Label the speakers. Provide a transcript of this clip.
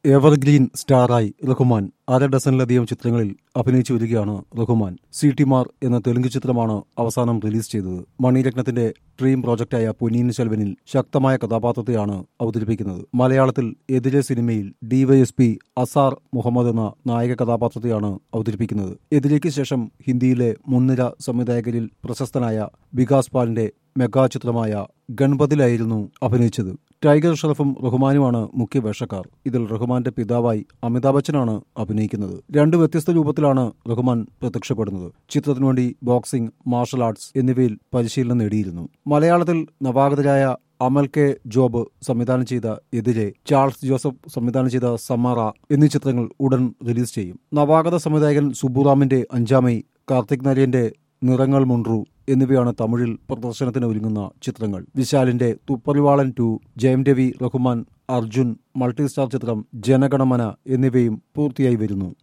Speaker 1: evergreen സ്റ്റാറായി Rahman അര ഡസനിലധികം ചിത്രങ്ങളിൽ അഭിനയിച്ചു വരികയാണ് റഹ്മാൻ സി ടി മാർ എന്ന തെലുങ്ക് ചിത്രമാണ് അവസാനം റിലീസ് ചെയ്തത് മണിരത്നത്തിന്റെ ഡ്രീം പ്രോജക്റ്റായ പൊന്നീൻ ശെൽവനിൽ ശക്തമായ കഥാപാത്രത്തെയാണ് അവതരിപ്പിക്കുന്നത് മലയാളത്തിൽ എതിരെ സിനിമയിൽ ഡിവൈഎസ്പി അസാർ മുഹമ്മദ് എന്ന നായക കഥാപാത്രത്തെയാണ് അവതരിപ്പിക്കുന്നത് എതിരേക്ക് ശേഷം ഹിന്ദിയിലെ മുൻനിര സംവിധായകരിൽ പ്രശസ്തനായ വികാസ് പാലിന്റെ മെഗാ ചിത്രമായ ഗൺപതിലായിരുന്നു അഭിനയിച്ചത് ടൈഗർ ഷറഫും റഹ്മാനുമാണ് മുഖ്യ വേഷക്കാർ ഇതിൽ റഹ്മാന്റെ പിതാവായി അമിതാഭ് ബച്ചനാണ് അഭിനയിക്കുന്നത് രണ്ട് വ്യത്യസ്ത രൂപത്തിലാണ് റഹ്മാൻ പ്രത്യക്ഷപ്പെടുന്നത് ചിത്രത്തിനു വേണ്ടി ബോക്സിംഗ് മാർഷൽ ആർട്സ് എന്നിവയിൽ പരിശീലനം നേടിയിരുന്നു മലയാളത്തിൽ നവാഗതരായ അമൽ കെ ജോബ് സംവിധാനം ചെയ്ത എതിരെ ചാൾസ് ജോസഫ് സംവിധാനം ചെയ്ത സമാറ എന്നീ ചിത്രങ്ങൾ ഉടൻ റിലീസ് ചെയ്യും നവാഗത സംവിധായകൻ സുബുറാമിന്റെ അഞ്ചാമൈ കാർത്തിക് നരയന്റെ നിറങ്ങൾ മുൻറു എന്നിവയാണ് തമിഴിൽ പ്രദർശനത്തിന് ഒരുങ്ങുന്ന ചിത്രങ്ങൾ വിശാലിന്റെ Thupparivaalan two Jayam Ravi Rahman Arjun multi star ചിത്രം ജനഗണമന എന്നിവയും പൂർത്തിയായി വരുന്നു